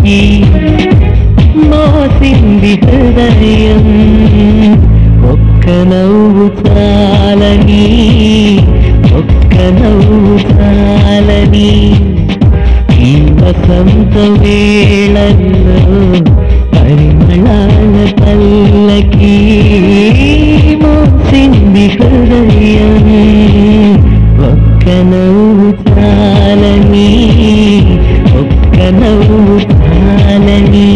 పల్లకి మోసింది హృదయం ఒక్క నవ్వు చాలని ఒక్క నవ్వు చాలని ఈ వసంత వేళల్లో పరిమళాల పల్లకి మోసింది హృదయం ఒక్క నవ్వు చాలని ఒక్క నవ్వు చాలని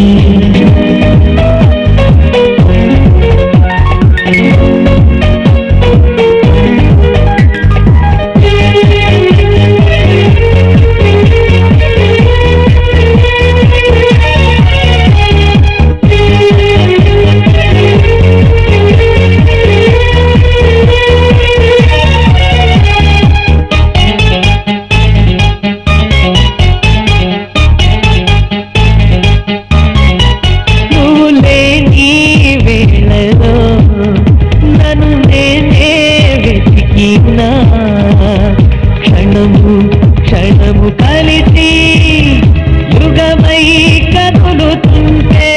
నువ్వు లేని వేళలో నన్ను నేనే వెతికినా క్షణము క్షణము కలిసి యుగమై కదులుతుంటే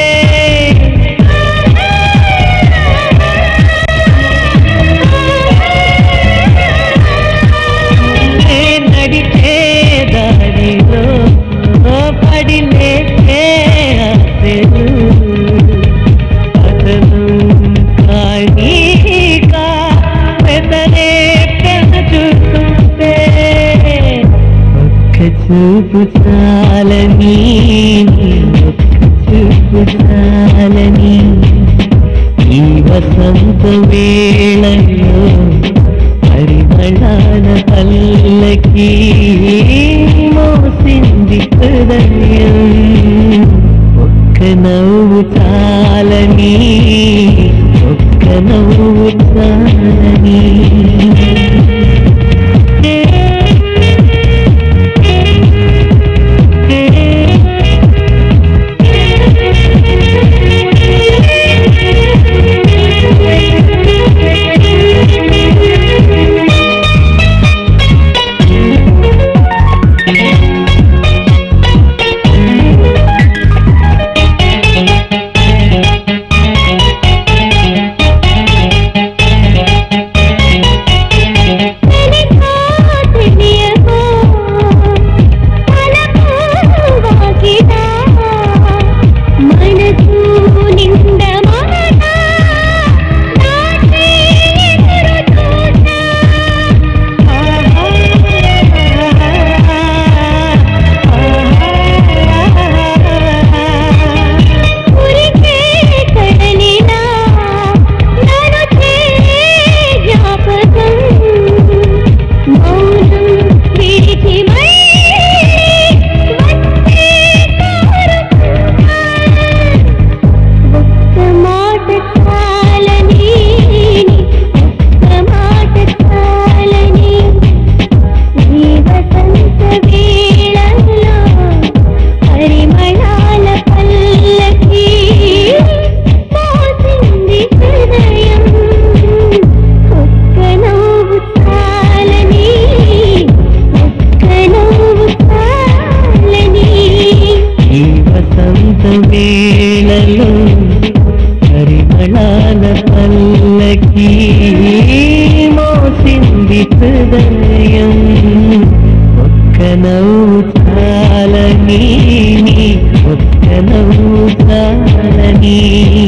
నే నడిచే దారిలో పడి లేచే ఆశలు అతను కానీక పెదనే పెంచుతుంటే ఒక్క చూపు చాలని ఒక్క చూపు చాలని ఈ వసంత వేళలో పరిమళాల పల్లకి మోసింది హృదయం ఒక్క నవ్వు చాలని ఒక్క నవ్వు చాలని మౌనం విడిచి వచ్చే కోరుకున్నా ఒక్క మాట చాలని ఒక్క మాట చాలని ఈ వసంత వేళల్లో పరిమళాల పల్లకి మోసింది హృదయం ఒక్క నవ్వు చాలని ఒక్క నవ్వు చాలని ఈ వసంత వేళలో పరిమళాల పల్లకి మోసింది హృదయం ఒక్క నవ్వు చాలని ఒక్క నవ్వు చాలని